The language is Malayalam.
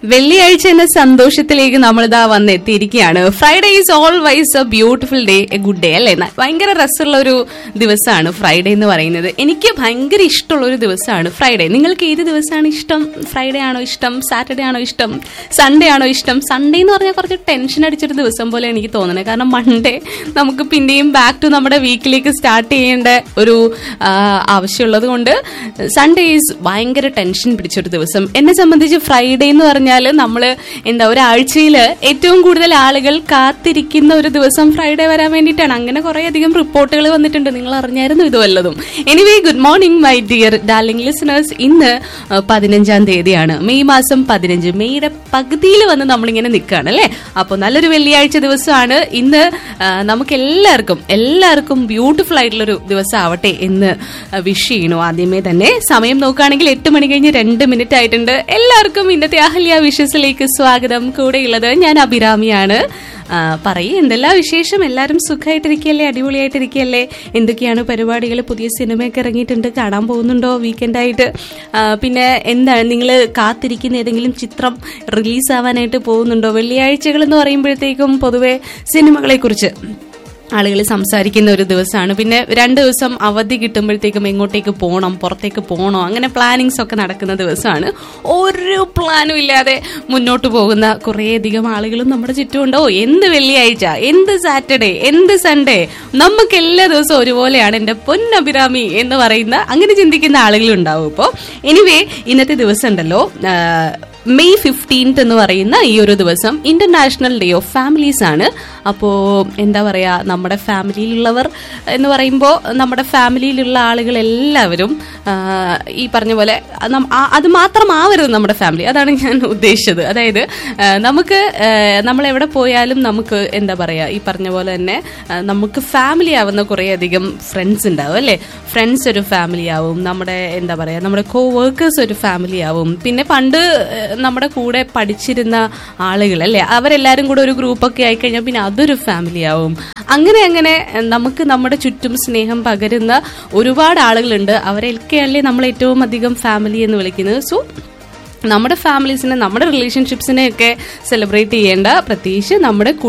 വെള്ളിയാഴ്ച എന്ന സന്തോഷത്തിലേക്ക് നമ്മളിതാ വന്നെത്തിയിരിക്കുകയാണ് Friday is always a beautiful day a good day അല്ലേ ന- ഭയങ്കര രസമുള്ള ഒരു ദിവസമാണ് ഫ്രൈഡേ എന്ന് പറയുന്നത് എനിക്ക് ഭയങ്കര ഇഷ്ടമുള്ള ഒരു ദിവസമാണ് ഫ്രൈഡേ നിങ്ങൾക്ക് ഏത് ദിവസമാണ് ഇഷ്ടം ഫ്രൈഡേ ആണോ ഇഷ്ടം സാറ്റർഡേ ആണോ ഇഷ്ടം സൺഡേ ആണോ ഇഷ്ടം സൺഡേ എന്ന് പറഞ്ഞാൽ കുറച്ച് ടെൻഷൻ അടിച്ചൊരു ദിവസം പോലെ എനിക്ക് തോന്നുന്നത് കാരണം മൺഡേ നമുക്ക് പിന്നെയും ബാക്ക് ടു നമ്മുടെ വീക്കിലേക്ക് സ്റ്റാർട്ട് ചെയ്യേണ്ട ഒരു ആ, ആവശ്യമുള്ളത് കൊണ്ട് സൺഡേ ഈസ് ഭയങ്കര ടെൻഷൻ പിടിച്ചൊരു ദിവസം എന്നെ സംബന്ധിച്ച് ഫ്രൈഡേ എന്ന് പറഞ്ഞാൽ നമ്മൾ എന്താ ഒരാഴ്ചയിൽ ഏറ്റവും കൂടുതൽ ആളുകൾ കാത്തിരിക്കുന്ന ഒരു ദിവസം ഫ്രൈഡേ വരാൻ വേണ്ടിയിട്ടാണ് അങ്ങനെ കുറേ അധികം റിപ്പോർട്ടുകൾ വന്നിട്ടുണ്ട് നിങ്ങൾ അറിഞ്ഞായിരുന്നു ഇത് വല്ലതും anyway good morning my dear darling listeners ഇന്ന് ആ, പതിനഞ്ചാം തീയതിയാണ് മെയ് മാസം പതിനഞ്ച് മെയ്യുടെ പകുതിയിൽ വന്ന് നമ്മളിങ്ങനെ നിൽക്കുകയാണ് അല്ലേ അപ്പോൾ നല്ലൊരു വെള്ളിയാഴ്ച ദിവസമാണ് ഇന്ന് ആ, നമുക്ക് എല്ലാവർക്കും എല്ലാവർക്കും ബ്യൂട്ടിഫുൾ ആയിട്ടുള്ളൊരു ദിവസം ആവട്ടെ എന്ന് വിഷ് ചെയ്യണു ആദ്യമേ തന്നെ സമയം നോക്കുകയാണെങ്കിൽ എട്ട് മണി കഴിഞ്ഞ് രണ്ട് മിനിറ്റ് ആയിട്ടുണ്ട് എല്ലാവർക്കും ഇന്നത്തെ അഹല്യ വിഷസിലേക്ക് സ്വാഗതം കൂടെയുള്ളത് ഞാൻ അഭിരാമിയാണ് ആ, പറയൂ എന്തെല്ലാം വിശേഷം എല്ലാവരും സുഖമായിട്ടിരിക്കുകയല്ലേ അടിപൊളിയായിട്ടിരിക്കുകയല്ലേ എന്തൊക്കെയാണ് പരിപാടികൾ പുതിയ സിനിമയൊക്കെ ഇറങ്ങിയിട്ടുണ്ട് കാണാൻ പോകുന്നുണ്ടോ വീക്കെൻഡായിട്ട് പിന്നെ എന്താണ് നിങ്ങൾ കാത്തിരിക്കുന്ന ഏതെങ്കിലും ചിത്രം റിലീസ് ആവാനായിട്ട് പോകുന്നുണ്ടോ വെള്ളിയാഴ്ചകൾ എന്ന് പറയുമ്പോഴത്തേക്കും പൊതുവെ സിനിമകളെക്കുറിച്ച് ആളുകൾ സംസാരിക്കുന്ന ഒരു ദിവസമാണ് പിന്നെ രണ്ട് ദിവസം അവധി കിട്ടുമ്പോഴത്തേക്കും എങ്ങോട്ടേക്ക് പോകണം പുറത്തേക്ക് പോകണോ അങ്ങനെ പ്ലാനിങ്സ് ഒക്കെ നടക്കുന്ന ദിവസമാണ് ഒരു പ്ലാനും ഇല്ലാതെ മുന്നോട്ട് പോകുന്ന കുറേയധികം ആളുകളും നമ്മുടെ ചുറ്റുമുണ്ട് ഓ എന്ത് വെള്ളിയാഴ്ച എന്ത് സാറ്റർഡേ എന്ത് സൺഡേ നമുക്ക് എല്ലാ ദിവസവും ഒരുപോലെയാണ് എൻ്റെ പൊന്നഭിരാമി എന്ന് പറയുന്ന അങ്ങനെ ചിന്തിക്കുന്ന ആളുകളുണ്ടാവും ഇപ്പോൾ എനിവേ ഇന്നത്തെ ദിവസം ഉണ്ടല്ലോ ആ, മെയ് ഫിഫ്റ്റീൻത്ത് എന്ന് പറയുന്ന ഈ ഒരു ദിവസം ഇന്റർനാഷണൽ ഡേ ഓഫ് ഫാമിലീസ് ആണ് അപ്പോൾ എന്താ പറയുക നമ്മുടെ ഫാമിലിയിലുള്ളവർ എന്ന് പറയുമ്പോൾ നമ്മുടെ ഫാമിലിയിലുള്ള ആളുകൾ എല്ലാവരും ആ, ഈ പറഞ്ഞ പോലെ നം- ആ- അത് മാത്രമാവരുത് നമ്മുടെ ഫാമിലി അതാണ് ഞാൻ ഉദ്ദേശിച്ചത് അതായത് ആ, നമുക്ക് ആ, നമ്മൾ എവിടെ പോയാലും നമുക്ക് എന്താ പറയുക ഈ പറഞ്ഞ പോലെ തന്നെ ആ, നമുക്ക് ഫാമിലി ആവുന്ന കുറേയധികം ഫ്രണ്ട്സ് ഉണ്ടാവും അല്ലേ ഫ്രണ്ട്സ് ഒരു ഫാമിലി ആവും നമ്മുടെ എന്താ പറയുക നമ്മുടെ കോ വർക്കേഴ്സ് ഒരു ഫാമിലി ആവും പിന്നെ പണ്ട് ഏഹ്, നമ്മുടെ കൂടെ പഠിച്ചിരുന്ന ആളുകൾ അല്ലേ അവരെല്ലാരും കൂടെ ഒരു ഗ്രൂപ്പൊക്കെ ആയിക്കഴിഞ്ഞാൽ പിന്നെ അതൊരു ഫാമിലി ആവും അങ്ങനെ അങ്ങനെ ഏഹ്, നമുക്ക് നമ്മുടെ ചുറ്റും സ്നേഹം പകരുന്ന ഒരുപാട് ആളുകളുണ്ട് അവരെയൊക്കെയല്ലേ നമ്മൾ ഏറ്റവും അധികം ഫാമിലി എന്ന് വിളിക്കുന്നത് സോ നമ്മുടെ ഫാമിലീസിനെ നമ്മുടെ റിലേഷൻഷിപ്സിനെ ഒക്കെ സെലിബ്രേറ്റ് ചെയ്യേണ്ട പ്രത്യേകിച്ച് നമ്മുടെ